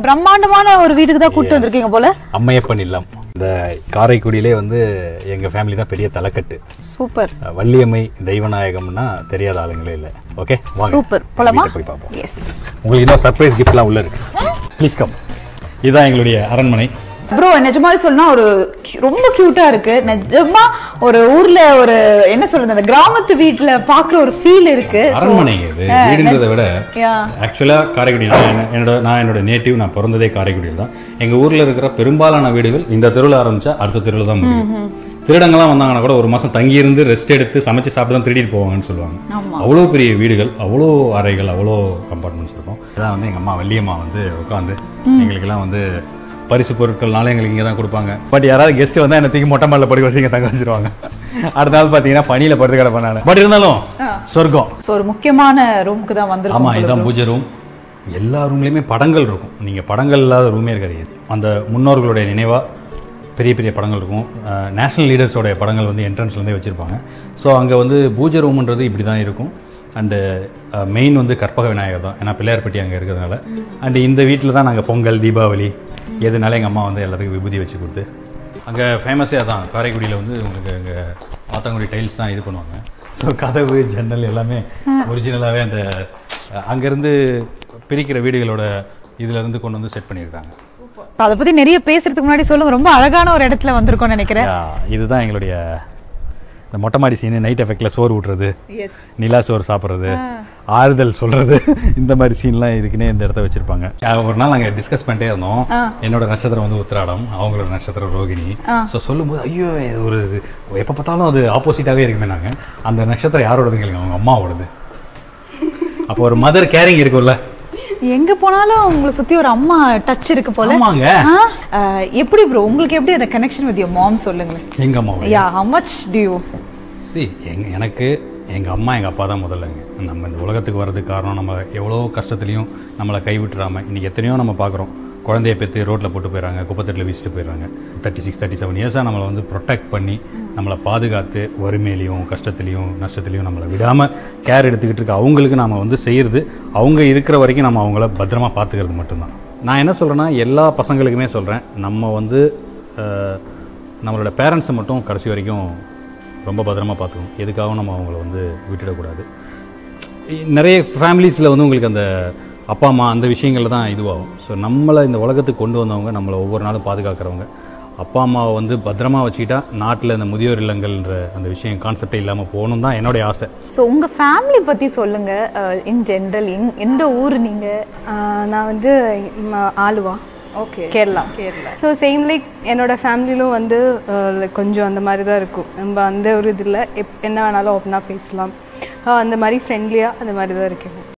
பிரம்மாண்டமான ஒரு வீட்டுக்கு தான் கூட்டு வந்திருக்கீங்க போல அம்மையப்பன் இல்லம் இந்த காரைக்குடியிலே வந்து எங்க ஃபேமிலி தான் பெரிய தலைக்கட்டு சூப்பர் அஹ் வள்ளியம்மை தெய்வநாயகம்னா தெரியாத ஆளுங்களே இல்லை ஓகே வாங்க சூப்பர் போலாமா வீட்டை போய் பார்ப்போம் எஸ் உங்களுக்கு இன்னும் சர்ப்ரைஸ் கிஃப்ட்லாம் உள்ள இருக்கு ப்ளீஸ் கம் இதுதான் எங்களுடைய அரண்மனை ப்ரோ நிஜமாவே சொன்னா ஒரு cu- ரொம்ப கியூட்டா இருக்கு நிஜமா ஒரு ஊர்ல ஒரு என்ன சொல்றது அந்த கிராமத்து வீட்ல பாக்குற ஒரு ஃபீல் இருக்கு So, அரண்மனைங்க இது ஆ, வீடுன்றதை விட Yeah. ஆக்சுவலாக காரைக்குடி நான் என்ன- என்னோட நான் என்னோட நேட்டிவ் நான் பிறந்ததே காரைக்குடியில் தான் எங்கள் ஊரில் இருக்கிற பெரும்பாலான வீடுகள் இந்த தெருவில் ஆரம்பிச்சா அடுத்த தெருவில் தான் முடியும் திருடங்கள்லாம் வந்தாங்கன்னா கூட ஒரு மாதம் தங்கியிருந்து ரெஸ்ட் எடுத்து சமைச்சு சாப்பிட்டு தான் திருடிட்டு போவாங்கன்னு சொல்லுவாங்க ஆமா. அவ்வளோ பெரிய வீடுகள் அவ்வளோ அறைகள் அவ்வளோ கம்பார்ட்மெண்ட்ஸ் இருக்கும் இதான் வந்து எங்கள் அம்மா வள்ளியம்மா வந்து உட்காந்து எங்களுக்கெல்லாம் வந்து பரிசு பொருட்கள்னால எங்களுக்கு இங்கே தான் கொடுப்பாங்க பட் யாராவது கெஸ்ட் வந்தால் என்ன தூக்கி மொட்டை மாலில் படுக்க வச்சு இங்கே தங்க வச்சிருவாங்க அடுத்த நாள் பார்த்தீங்கன்னா பனியில் படுத்து கிடப்பேன் நான் பட் இருந்தாலும் சொர்க்கம் So, ஒரு முக்கியமான ரூமுக்கு தான் வந்திருக்கோம் ஆமாம் இதுதான் பூஜை ரூம் எல்லா ரூம்லேயுமே படங்கள் இருக்கும் நீங்கள் படங்கள் இல்லாத ரூமே இருக்காது அந்த முன்னோர்களுடைய நினைவாக பெரிய பெரிய படங்கள் இருக்கும் நேஷனல் லீடர்ஸோடைய படங்கள் வந்து என்ட்ரன்ஸ்லேருந்தே வச்சுருப்பாங்க ஸோ அங்கே வந்து பூஜை ரூம்ன்றது இப்படி தான் இருக்கும் அண்டு மெயின் வந்து கற்பக விநாயகர் தான் ஏன்னா பிள்ளையார்பட்டி அங்கே இருக்கிறதுனால அண்டு இந்த வீட்டில் தான் நாங்கள் பொங்கல் தீபாவளி எதுனால எங்கள் அம்மா வந்து எல்லாத்துக்கும் விபூதி வச்சு கொடுத்து அங்கே ஃபேமஸே அதான் காரைக்குடியில் வந்து உங்களுக்கு அங்கே ஆத்தங்குடி டைல்ஸ் தான் இது பண்ணுவாங்க ஸோ கதவு ஜன்னல் எல்லாமே ஒரிஜினலாகவே அந்த அஹ், அங்கேருந்து பிரிக்கிற வீடுகளோட இதுல இருந்து கொண்டு வந்து செட் பண்ணியிருக்காங்க அதை பத்தி நிறைய பேசுறதுக்கு முன்னாடி சொல்லுங்க ரொம்ப அழகான ஒரு இடத்துல வந்திருக்கோம்னு நினைக்கிறேன் யா, இதுதான் எங்களுடைய இந்த மொட்டை மாடி சீனு நைட் எஃபெக்டில் சோறு ஊட்டுறது எஸ் நிலா சோறு சாப்பிட்றது ஆறுதல் சொல்றது இந்த மாதிரி சீன்லாம் இதுக்குன்னே இந்த இடத்த வச்சிருப்பாங்க அஹ் ஒரு நாள் நாங்கள் டிஸ்கஸ் பண்ணிட்டே இருந்தோம் என்னோட நட்சத்திரம் வந்து உத்திராடம் அவங்களோட நட்சத்திரம் ரோகிணி ஸோ சொல்லும்போது ஐயோ இது ஒரு எப்போ பார்த்தாலும் அது ஆப்போசிட்டாகவே இருக்குமே நாங்கள் அந்த நட்சத்திரம் யாரோடது கேளுங்க அவங்க அம்மாவோடது அப்போ ஒரு மதர் கேரிங் இருக்கும்ல எங்க போனாலும் உங்களை சுத்தி ஒரு அம்மா டச் இருக்கு போல ஆமாங்க ஆ? அஹ், எப்படி ப்ரோ உங்களுக்கு எப்படி அந்த கனெக்ஷன் வித் யோர் மாம் சொல்லுங்களேன் எங்க அம்மாவை yeah how much do you see எங்க எனக்கு எங்கள் அம்மா எங்கள் அப்பா தான் முதல்லங்க நம்ம இந்த உலகத்துக்கு வர்றதுக்கு காரணம் நம்ம எவ்வளோ கஷ்டத்துலையும் நம்மளை கைவிட்டுறாம இன்னைக்கு எத்தனையோ நம்ம பார்க்குறோம் குழந்தைய பெற்று ரோட்டில் போட்டு போயிடறாங்க குப்பத்தட்டில் வீசிட்டு போயிடுறாங்க தேர்ட்டி சிக்ஸ் தேர்ட்டி செவன் இயர்ஸாக நம்மளை வந்து ப்ரொடெக்ட் பண்ணி நம்மளை பாதுகாத்து வறுமையிலையும் கஷ்டத்துலையும் நஷ்டத்துலையும் நம்மளை விடாமல் கேர் எடுத்துக்கிட்டு இருக்க அவங்களுக்கு நாம் வந்து செய்கிறது அவங்க இருக்கிற வரைக்கும் நம்ம அவங்கள பத்திரமா பார்த்துக்கிறது மட்டும்தான் நான் என்ன சொல்கிறேன்னா எல்லா பசங்களுக்குமே சொல்கிறேன் நம்ம வந்து அஹ், நம்மளோட பேரண்ட்ஸை மட்டும் கடைசி வரைக்கும் ரொம்ப பத்திரமா பார்த்துக்கணும் எதுக்காகவும் நம்ம அவங்கள வந்து விட்டுடக்கூடாது இ- நிறைய ஃபேமிலிஸில் வந்து உங்களுக்கு அந்த அப்பா அம்மா அந்த விஷயங்கள்ல தான் இதுவாகும் ஸோ நம்மளை இந்த உலகத்துக்கு கொண்டு வந்தவங்க நம்மளை ஒவ்வொரு நாளும் பாதுகாக்கிறவங்க அப்பா அம்மாவை வந்து பத்திரமா வச்சுக்கிட்டா நாட்டில் இந்த முதியோர் இல்லங்கள்ன்ற அந்த விஷயம் கான்செப்டே இல்லாமல் போகணும் தான் என்னுடைய ஆசை ஸோ உங்க ஃபேமிலி பத்தி சொல்லுங்க இன் ஜென்ரல் எந்த ஊர் நீங்க ஆஹ் நான் வந்து ம- Aluva okay Kerala Kerala so same like என்னோட ஃபேமிலியிலும் வந்து ஆஹ் like கொஞ்சம் அந்த மாதிரி தான் இருக்கும் நம்ம அந்த ஒரு இதில் எப் என்ன வேணாலும் ஓப்பனாக பேசலாம் ஆஹ் அந்த மாதிரி ஃப்ரெண்ட்லியாக அந்த மாதிரி தான் இருக்கேன்